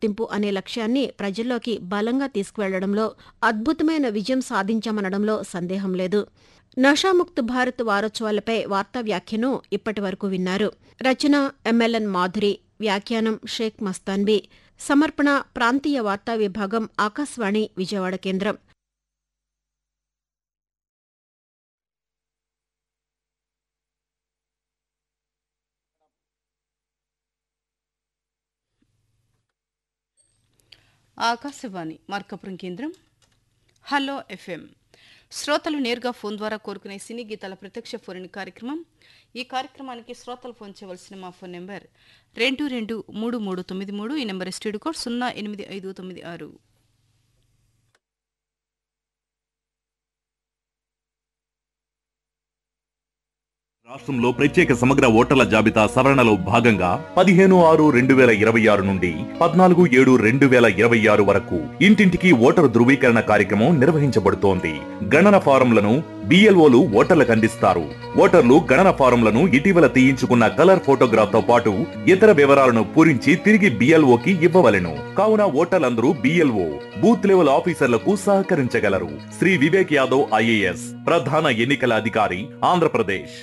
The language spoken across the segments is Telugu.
గుర్తింపు అనే లక్ష్యాన్ని ప్రజల్లోకి బలంగా తీసుకువెళ్లడంలో అద్భుతమైన విజయం సాధించామనడంలో సందేహం లేదు నషాముక్త్ భారత్ వారోత్సవాలపై వార్తా వ్యాఖ్యను ఇప్పటి వరకు విన్నారు రచన ఎంఎల్ఎన్ మాధురి వ్యాఖ్యానం షేక్ మస్తాన్బీ సమర్పణ ప్రాంతీయ వార్తా విభాగం ఆకాశవాణి విజయవాడ కేంద్రం ఆకాశవాణి మార్కపురం కేంద్రం హలో ఎఫ్ఎం శ్రోతలు నేరుగా ఫోన్ ద్వారా కోరుకునే సినీ గీతాల ప్రత్యక్ష ఫోన్ కార్యక్రమం ఈ కార్యక్రమానికి శ్రోతలు ఫోన్ చేయవలసిన మా ఫోన్ నెంబర్ రెండు రెండు మూడు మూడు తొమ్మిది మూడు ఈ నెంబర్ స్టూడియో కోడ్ సున్నా ఎనిమిది ఐదు తొమ్మిది ఆరు రాష్ట్రంలో ప్రత్యేక సమగ్ర ఓటర్ల జాబితా సవరణలో భాగంగా పదిహేను ఆరు రెండు వేల ఇరవై ఆరు నుండి పద్నాలుగు ఏడు రెండు వేల ఇరవై ఆరు వరకు ఇంటింటికి ఓటరు ధృవీకరణ కార్యక్రమం నిర్వహించబడుతోంది గణన ఫారంలను బిఎల్ఓలు ఓటర్లకు అందిస్తారు ఓటర్లు గణన ఫారంలను ఇటీవల తీయించుకున్న కలర్ ఫోటోగ్రాఫ్ తో పాటు ఇతర వివరాలను పూరించి తిరిగి బిఎల్ఓకి ఇవ్వవలెను కావున ఓటర్లందరూ బిఎల్ఓ బూత్ లెవెల్ ఆఫీసర్లకు సహకరించగలరు శ్రీ వివేక్ యాదవ్ ఐఏఎస్ ప్రధాన ఎన్నికల అధికారి ఆంధ్రప్రదేశ్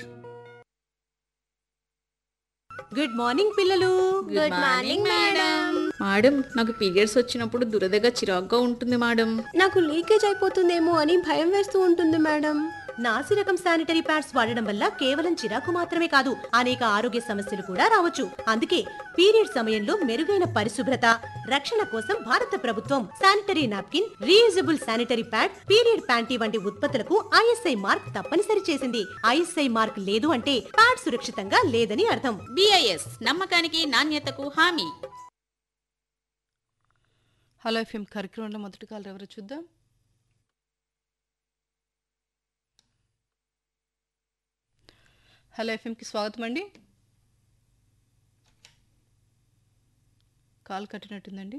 గుడ్ మార్నింగ్ పిల్లలు గుడ్ మార్నింగ్ మేడం మేడం నాకు పీరియడ్స్ వచ్చినప్పుడు దురదగా చిరాగ్గా ఉంటుంది మేడం నాకు లీకేజ్ అయిపోతుందేమో అని భయం వేస్తూ ఉంటుంది మేడం నాసి రకం శానిటరీ ప్యాడ్స్ వాడడం వల్ల కేవలం చిరాకు మాత్రమే కాదు అనేక ఆరోగ్య సమస్యలు కూడా రావచ్చు అందుకే పీరియడ్ సమయంలో మెరుగైన పరిశుభ్రత రక్షణ కోసం భారత ప్రభుత్వం sanitary napkin reusable sanitary pad period panty వంటి ఉత్పత్తులకు ఐఎస్ఐ మార్క్ తప్పనిసరి చేసింది ఐఎస్ఐ మార్క్ లేదు అంటే ప్యాడ్ సురక్షితంగా లేదని అర్థం బిఐఎస్ నమ్మకానికి నాణ్యతకు హామీ హలో ఎఫ్ఎం కార్యక్రమంలో మొదటి కాల్ ఎవరో చూద్దాం హలో ఎఫ్ఎంకి స్వాగతం అండి కాల్ కట్టినట్టుందండి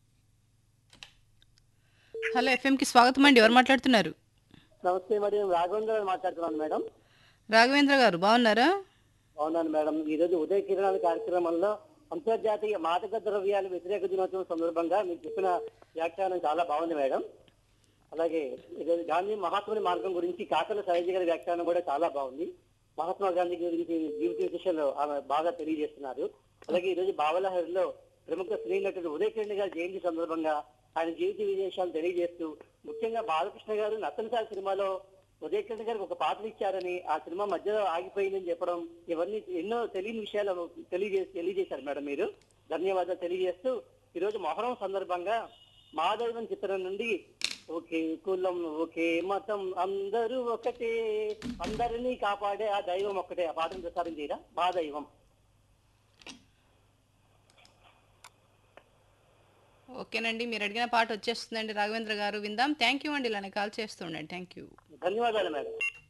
హలో ఎఫ్ఎంకి స్వాగతం అండి ఎవరు మాట్లాడుతున్నారు నమస్తే మేడం రాఘవేంద్ర గారు మాట్లాడుతున్నాను మేడం రాఘవేంద్ర గారు బాగున్నారా అవునాను మేడం ఈ రోజు ఉదయ కిరణాల కార్యక్రమంలో అంతర్జాతీయ మాదక ద్రవ్యాల వ్యతిరేక దినోత్సవం సందర్భంగా మీరు చెప్పిన వ్యాఖ్యానం చాలా బాగుంది మేడం అలాగే ఈరోజు గాంధీ మహాత్ముని మార్గం గురించి కాకల సైజ గారి వ్యాఖ్యానం కూడా చాలా బాగుంది మహాత్మా గాంధీ గురించి జీవిత విషయంలో ఆమె బాగా తెలియజేస్తున్నారు అలాగే ఈ రోజు బావలహరిలో ప్రముఖ స్త్రీ నటుడు ఉదయ కిరణ్ గారి జయంతి సందర్భంగా ఆయన జీవిత విశేషాలు తెలియజేస్తూ ముఖ్యంగా బాలకృష్ణ గారు నత్తనసారి సినిమాలో ఉదయ కిరణ్ గారికి ఒక పాత్ర ఇచ్చారని ఆ సినిమా మధ్యలో ఆగిపోయిందని చెప్పడం ఇవన్నీ ఎన్నో తెలియని విషయాలు తెలియజే తెలియజేశారు మేడం మీరు ధన్యవాదాలు తెలియజేస్తూ ఈ రోజు మొహరం సందర్భంగా మాధవన్ చిత్రం నుండి ఒకే కులం ఒకే మతం అందరూ ఒకటే అందరినీ కాపాడే ఆ దైవం ఒక్కటే ఆ పాటను ప్రసారం చేయరా మా దైవం ఓకేనండి మీరు అడిగిన పాట వచ్చేస్తుందండి రాఘవేంద్ర గారు విందాం థ్యాంక్ యూ అండి ఇలానే కాల్ చేస్తుండండి థ్యాంక్ యూ ధన్యవాదాలు మేడం